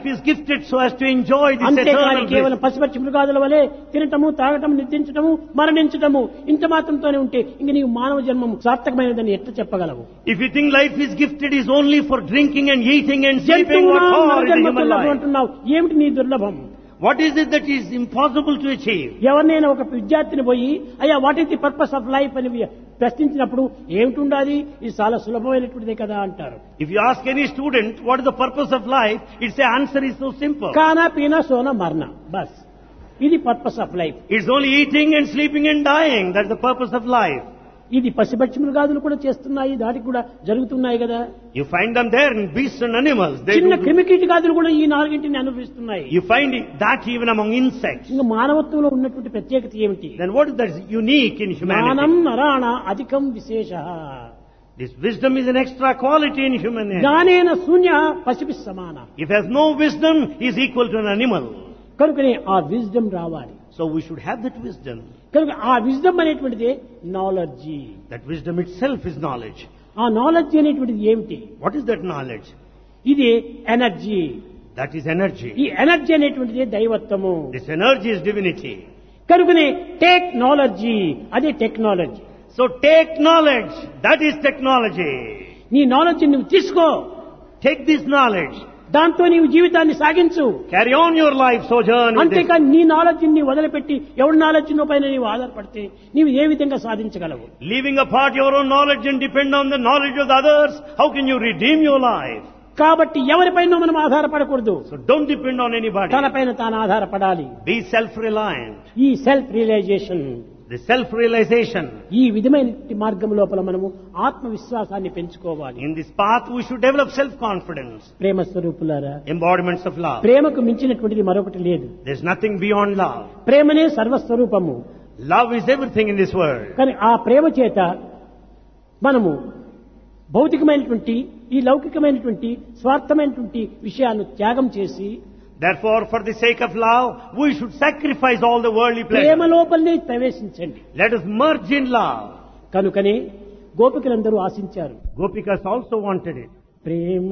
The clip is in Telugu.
life is gifted so as to enjoy this అంతేకాని eternal కేవలం bliss. పసిపచ్చి మృగాదుల వలె తినటము తాగటం నిద్రించటము మరణించటము ఇంత మాత్రంతోనే ఉంటే ఇంక నీవు మానవ జన్మం సార్థకమైనదని ఎట్లా చెప్పగలవు If you think life is gifted is only for drinking and eating and sleeping, జంతువునా what for నర is the జన్మ human దుర్లభం life? అంటున్నావు ఏమిటి నీ దుర్లభం What is it that is impossible to achieve? ఎవరినైనా ఒక విద్యార్థిని పోయి అయ్యా what is the purpose of life అని ప్రశ్నించినప్పుడు ఏమిటి ఉండాలి ఇది చాలా సులభమైనటువంటిదే కదా అంటారు If you ask any student what is the purpose of life, its answer is so simple. కానా పీనా సోనా మరణ బస్ ఇది purpose of life It's only eating and sleeping and dying. That's the purpose of life. ఇది పసిపచ్చి మృగాదులు కూడా చేస్తున్నాయి దాటికి కూడా జరుగుతున్నాయి కదా You find them there in beasts and animals. They చిన్న do, క్రిమికీటకాదులు కూడా ఈ నాలుగింటిని అనుభవిస్తున్నాయి you find it- that even among insects. ఇంకా మానవత్వంలో ఉన్నటువంటి ప్రత్యేకత ఏమిటి Then what is that is unique in జ్ఞానం humanity? నరాణ అధికం విశేష This wisdom is an extra quality in humanity. జ్ఞానేన శూన్య పసిపి సమాన If has no wisdom, he is equal to an animal. కనుకనే ఆ విజ్డమ్ రావాలి So we should have that wisdom. కనుక ఆ విజ్డమ్ అనేటువంటిది knowledge That wisdom itself is knowledge. ఆ నాలెడ్జ్ అనేటువంటిది ఏమిటి What is that knowledge? ఇది ఎనర్జీ That is energy. ఈ ఎనర్జీ అనేటువంటిది దైవత్వము This energy is divinity. కనుకనే టేక్ నాలెడ్జీ అదే technology So take knowledge. That is technology. నీ నాలెడ్జ్ నువ్వు తీసుకో Take this knowledge. దాంతో నీవు జీవితాన్ని సాగించు Carry on your life sojourn with this. అంతేకాని నీ నాలెడ్జ్ ని వదిలిపెట్టి ఎవరి నాలెడ్జ్ పైన నీవు ఆధారపడితే నీవు ఏ విధంగా సాధించగలవు Leaving apart your own knowledge and depend on the knowledge of the others, how can you redeem your life? కాబట్టి ఎవరిపైన మనం ఆధారపడకూడదు So don't depend on anybody. తనపైన తాను ఆధారపడాలి Be self-reliant. ఈ సెల్ఫ్ రియలైజేషన్ The self-realization. ఈ విధమైన మార్గం లోపల మనము ఆత్మవిశ్వాసాన్ని పెంచుకోవాలి In this path, we should develop self-confidence. ప్రేమ స్వరూపులారా Embodiments of love. ప్రేమకు మించినటువంటిది మరొకటి లేదు There's nothing beyond love. ప్రేమనే సర్వస్వరూపము Love is everything in this world. కానీ ఆ ప్రేమ చేత మనము భౌతికమైనటువంటి ఈ లౌకికమైనటువంటి స్వార్థమైనటువంటి విషయాలను త్యాగం చేసి Therefore, for the sake of love, we should sacrifice all the worldly Prema pleasures. లోపలనే ప్రవేశించండి Let us merge in love. కనుకనే గోపికలందరూ ఆశించారు Gopikas also wanted it. Prema